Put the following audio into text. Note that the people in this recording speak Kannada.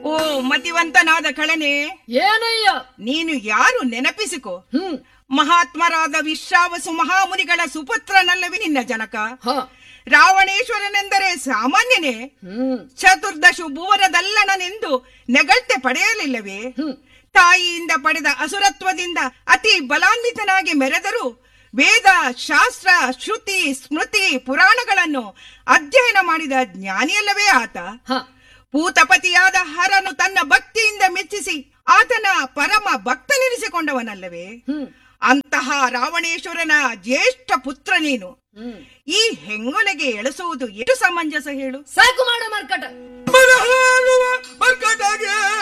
ಓ ಮತಿವಂತನಾದ ಕಳನೆ ಏನಯ್ಯ ನೀನು ಯಾರು ನೆನಪಿಸಿಕೋ ಹ್ಮ್ ಮಹಾತ್ಮರಾದ ವಿಶ್ವಾವಸು ಮಹಾಮುನಿಗಳ ಸುಪುತ್ರನಲ್ಲವೇ ನಿನ್ನ ಜನಕ ಹ ರಾವಣೇಶ್ವರನೆಂದರೆ ಸಾಮಾನ್ಯನೇ ಹ್ಮ್ ಚತುರ್ದಶು ಭುವನದಲ್ಲಣನೆಂದು ನೆಗಳ್ತೆ ಪಡೆಯಲಿಲ್ಲವೇ ಹ್ಮ್ ತಾಯಿಯಿಂದ ಪಡೆದ ಅಸುರತ್ವದಿಂದ ಅತಿ ಬಲಾನ್ವಿತನಾಗಿ ಮೆರೆದರೂ ವೇದ ಶಾಸ್ತ್ರ ಶ್ರುತಿ ಸ್ಮೃತಿ ಪುರಾಣಗಳನ್ನು ಅಧ್ಯಯನ ಮಾಡಿದ ಜ್ಞಾನಿಯಲ್ಲವೇ ಆತ ಹ ಭೂತಪತಿಯಾದ ಹರನು ತನ್ನ ಭಕ್ತಿಯಿಂದ ಮೆಚ್ಚಿಸಿ ಆತನ ಪರಮ ಭಕ್ತನೆನಿಸಿಕೊಂಡವನಲ್ಲವೇ ಹ್ಮ್ ಅಂತಹ ರಾವಣೇಶ್ವರನ ಜ್ಯೇಷ್ಠ ಪುತ್ರ ನೀನು ಹ್ಮ್ ಈ ಹೆಂಗೊಲೆಗೆ ಎಳಸುವುದು ಎಷ್ಟು ಸಮಂಜಸ ಹೇಳು ಸಾಕು ಮಾಡ ಮರ್ಕಟ ಮನಹಾಳುವ ಮರ್ಕಟಗೆ